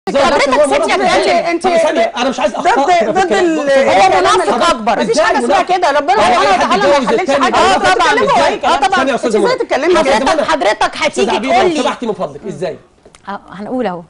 زي ما حضرتك هو سيبني منافق. أتكلم. انت طب ثانية، انا مش عايز ضد اخطاء كده في ضد الكلام. ال- هو الكلام منافق اللي- أكبر. مفيش إزاي حاجه اسمها منافق؟ كده ربنا هو سبحانه أي حد وتعالى ما يتجوز يخليش التاني حاجه يبقى اه منافق. طبعا إزاي؟ اه طبعا ثانية يا انت أستاذة ازاي منى. تتكلمي أستاذة كده منى. حضرتك حضرتك استاذ هتيجي عبير تقول لو لي سمحتي من فضلك ازاي اه هنقول اهو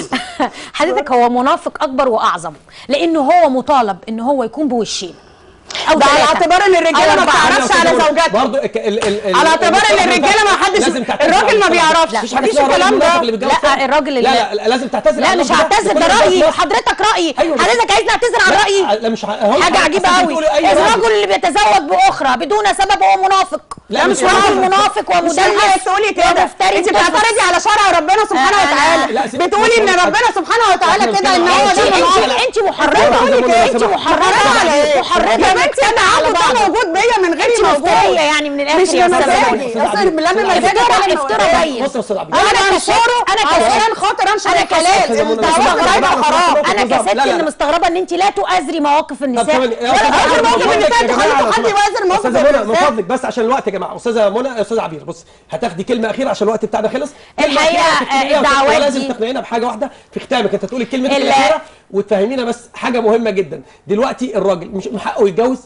حضرتك هو منافق اكبر واعظم لانه هو مطالب ان هو يكون بوشين او ده على ثلاثة. اعتبار ان الرجاله أو ما أربعة. بتعرفش على زوجاتها برضه ال ال ال على اعتبار ان الرجاله ما حدش لازم تعتذر الراجل عن ما الكلام ده. بيعرفش مفيش حاجة مفيش اسمها الكلام الراجل ده المنافق اللي بيتجوز لا، تاني. الراجل اللي- لا لا لازم تعتذر لا عن مش الراجل هعتذر كل ده الناس رايي بس. وحضرتك رايي أيوة، بس- حضرتك عايزني اعتذر عن لا، رايي لا مش ه- هقول حاجه لحضرتك، عجيبه أصل قوي بتقولي أي راجل. الرجل اللي بيتزوج باخرى بدون سبب هو منافق لا، لا مش مش راجل منافق. منافق مش ومدلس حضرتك تقولي كده ومفتري انت وكذب. بتعترضي على شرع ربنا سبحانه أنا- وتعالى لا، سيب- بتقولي ان سيب- ربنا سبحانه وتعالى إحنا كده ان بنتكلم هو على ده شيء. منافق. انت انت محرضه أستاذة منى، انت سمحت. محرضه على ايه؟ محرضه يا بنتي انا على عاوز بعض. ده موجود بيا من غير انت موجود مفتريه يعني من الاخر مش يا استاذه بمزاجي منى. أستاذ اصلا عبير. لا بمزاجي افترى ولا افترى بمزاجي. باين بص يا استاذ عبير انا انا كست بنشره انا علشان كست خاطر انشر انا الحلال كست منى، الدعوات لا، لا، بتاعتها لا، لا، حرام لا، انا لا، كست لا، لا. اللي مستغربه ان انت لا تؤازري مواقف طب النساء ثواني يا ولا أستاذ تؤازري عبير، موقف من النساء فضلك يا تخلي جماعة، حد لو يوازن سمحت. موقف أستاذة منى، من النساء. فضلك بس عشان الوقت يا جماعه استاذه منى يا استاذ عبير بص هتاخدي كلمه اخيره عشان الوقت بتاعنا خلص كلمة الحقيقة، أخيرة تختميها وت- الدعوات ولازم دي- تقنعينا بحاجه واحده في ختامك انت تقولي الكلمه ال- الاخيره وتفهمينا بس حاجه مهمه جدا دلوقتي الراجل مش من حقه يتجوز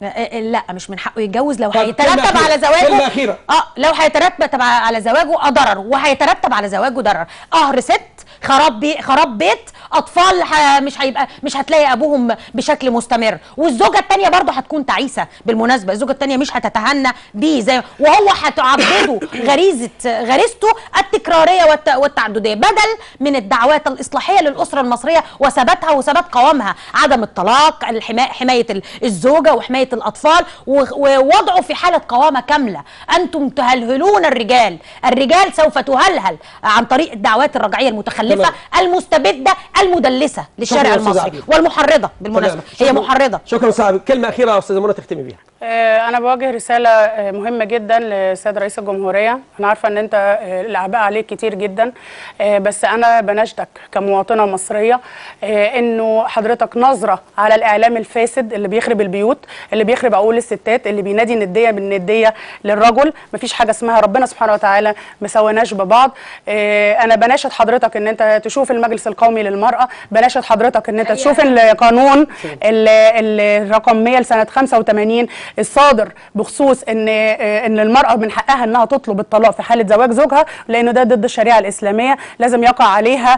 لا مش من حقه يتجوز لو طب كلمة هيترتب أخيرة. على زواجه كلمة أخيرة. اه لو هيترتب على زواجه اه ضرر وهيترتب على زواجه ضرر قهر ست خراب بي خراب بيت اطفال ح... مش هيبقى مش هتلاقي ابوهم بشكل مستمر والزوجه الثانيه برضه هتكون تعيسه بالمناسبه الزوجه الثانيه مش هتتهنى بيه زي وهو هتعبده غريزه غريزته التكراريه والت... والتعدديه بدل من الدعوات الاصلاحيه للاسره المصريه وثباتها وثبات قوامها عدم الطلاق الحما... حمايه ال- الزوجه وحمايه الاطفال و... ووضعه في حاله قوامه كامله انتم تهلهلون الرجال الرجال سوف تهلهل عن طريق الدعوات الرجعيه المتخلفه تمام. المستبده المدلسه للشارع يا أستاذ المصري عبير. والمحرضه بالمناسبه تمام. هي شكراً. محرضه شكرا استاذ عبير كلمه اخيره يا استاذه منى تختمي بيها آه، أنا بوجه رسالة آه، مهمة جدا للسيد رئيس الجمهورية أنا عارفة أن أنت آه، الأعباء عليك كتير جدا آه، بس أنا بناشدك كمواطنة مصرية آه، أنه حضرتك نظرة على الإعلام الفاسد اللي بيخرب البيوت اللي بيخرب عقول الستات اللي بينادي ندية بالندية للرجل مفيش حاجة اسمها ربنا سبحانه وتعالى ما سويناش ببعض آه، أنا بناشد حضرتك أن أنت تشوف المجلس القومي للمرأة بناشد حضرتك أن أنت تشوف القانون ال- ال- الرقم 100 لسنة 85 الصادر بخصوص ان آه، ان المراه من حقها انها تطلب الطلاق في حاله زواج زوجها لانه ده ضد الشريعه الاسلاميه لازم يقع عليها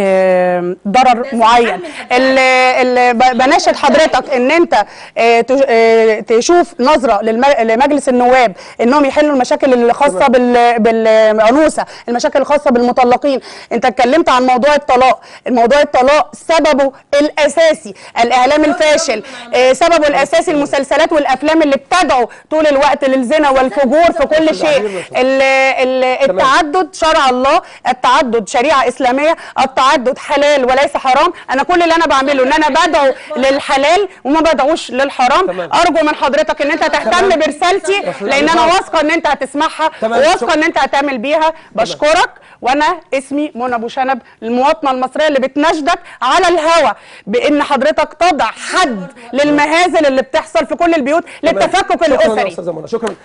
آه، ضرر معين ال- ال- ب- بناشد حضرتك ان انت آه، تش- آه، تشوف نظره للم- لمجلس النواب انهم يحلوا المشاكل الخاصه بال- بالعنوسه المشاكل الخاصه بالمطلقين انت اتكلمت عن موضوع الطلاق الموضوع الطلاق سببه الاساسي الاعلام الفاشل آه، سببه الاساسي المسلسلات والافلام اللي بتدعو طول الوقت للزنا والفجور في كل شيء ال- ال- التعدد شرع الله التعدد شريعه اسلاميه التعدد حلال وليس حرام انا كل اللي انا بعمله ان انا بدعو للحلال وما بدعوش للحرام تمام. ارجو من حضرتك ان انت تهتم برسالتي لان انا واثقه ان انت هتسمعها تمام. وواثقه ان انت هتعمل بيها بشكرك وانا اسمي منى ابو شنب المواطنه المصريه اللي بتناشدك على الهوا بان حضرتك تضع حد للمهازل اللي بتحصل في كل البيوت للتفكك شكرا يا الاسري استاذه منى شكرا